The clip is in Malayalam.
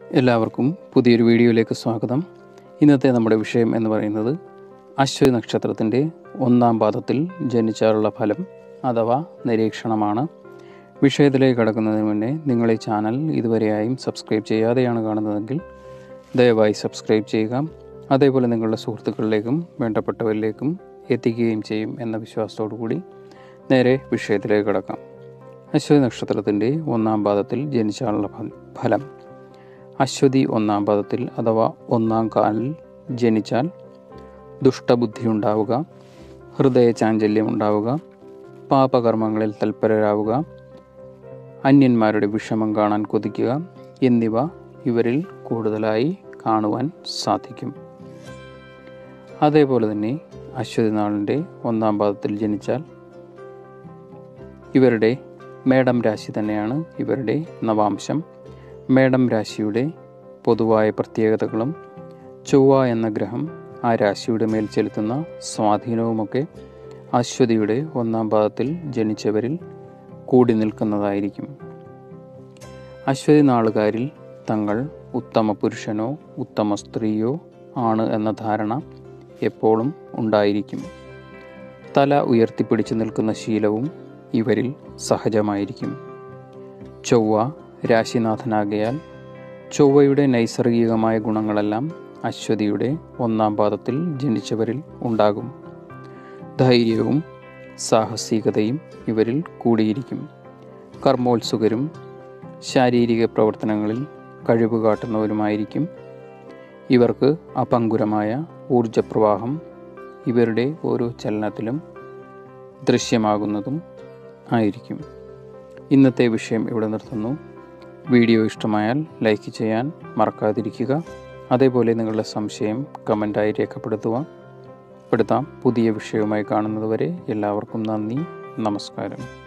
എല്ലാവർക്കും പുതിയൊരു വീഡിയോയിലേക്ക് സ്വാഗതം ഇന്നത്തെ നമ്മുടെ വിഷയം എന്ന് പറയുന്നത് അശ്വതി നക്ഷത്രത്തിൻ്റെ ഒന്നാം പാദത്തിൽ ജനിച്ചാലുള്ള ഫലം അഥവാ നിരീക്ഷണമാണ് വിഷയത്തിലേക്ക് കടക്കുന്നതിന് മുന്നേ നിങ്ങൾ ഈ ചാനൽ ഇതുവരെയായും സബ്സ്ക്രൈബ് ചെയ്യാതെയാണ് കാണുന്നതെങ്കിൽ ദയവായി സബ്സ്ക്രൈബ് ചെയ്യുക അതേപോലെ നിങ്ങളുടെ സുഹൃത്തുക്കളിലേക്കും വേണ്ടപ്പെട്ടവരിലേക്കും എത്തിക്കുകയും ചെയ്യും എന്ന വിശ്വാസത്തോടു കൂടി നേരെ വിഷയത്തിലേക്ക് കടക്കാം അശ്വതി നക്ഷത്രത്തിൻ്റെ ഒന്നാം പാദത്തിൽ ജനിച്ചാലുള്ള ഫ- ഫലം അശ്വതി ഒന്നാം പദത്തിൽ അഥവാ ഒന്നാം കാലിൽ ജനിച്ചാൽ ദുഷ്ടബുദ്ധി ഉണ്ടാവുക ഹൃദയ ചാഞ്ചല്യം ഉണ്ടാവുക പാപകർമ്മങ്ങളിൽ തൽപരരാവുക അന്യന്മാരുടെ വിഷമം കാണാൻ കൊതിക്കുക എന്നിവ ഇവരിൽ കൂടുതലായി കാണുവാൻ സാധിക്കും അതേപോലെ തന്നെ അശ്വതി നാളിൻ്റെ ഒന്നാം പാദത്തിൽ ജനിച്ചാൽ ഇവരുടെ മേടം രാശി തന്നെയാണ് ഇവരുടെ നവാംശം മേടം രാശിയുടെ പൊതുവായ പ്രത്യേകതകളും ചൊവ്വ എന്ന ഗ്രഹം ആ രാശിയുടെ മേൽ ചെലുത്തുന്ന സ്വാധീനവുമൊക്കെ അശ്വതിയുടെ ഒന്നാം പാദത്തിൽ ജനിച്ചവരിൽ കൂടി നിൽക്കുന്നതായിരിക്കും അശ്വതി നാളുകാരിൽ തങ്ങൾ ഉത്തമ പുരുഷനോ ഉത്തമ സ്ത്രീയോ ആണ് എന്ന ധാരണ എപ്പോഴും ഉണ്ടായിരിക്കും തല ഉയർത്തിപ്പിടിച്ചു നിൽക്കുന്ന ശീലവും ഇവരിൽ സഹജമായിരിക്കും ചൊവ്വ രാശിനാഥനാകയാൽ ചൊവ്വയുടെ നൈസർഗികമായ ഗുണങ്ങളെല്ലാം അശ്വതിയുടെ ഒന്നാം പാദത്തിൽ ജനിച്ചവരിൽ ഉണ്ടാകും ധൈര്യവും സാഹസികതയും ഇവരിൽ കൂടിയിരിക്കും കർമ്മോത്സുകരും ശാരീരിക പ്രവർത്തനങ്ങളിൽ കഴിവ് കാട്ടുന്നവരുമായിരിക്കും ഇവർക്ക് അപങ്കുരമായ ഊർജപ്രവാഹം ഇവരുടെ ഓരോ ചലനത്തിലും ദൃശ്യമാകുന്നതും ആയിരിക്കും ഇന്നത്തെ വിഷയം ഇവിടെ നിർത്തുന്നു വീഡിയോ ഇഷ്ടമായാൽ ലൈക്ക് ചെയ്യാൻ മറക്കാതിരിക്കുക അതേപോലെ നിങ്ങളുടെ സംശയം കമൻറ്റായി രേഖപ്പെടുത്തുക പെടുത്താം പുതിയ വിഷയവുമായി കാണുന്നതുവരെ എല്ലാവർക്കും നന്ദി നമസ്കാരം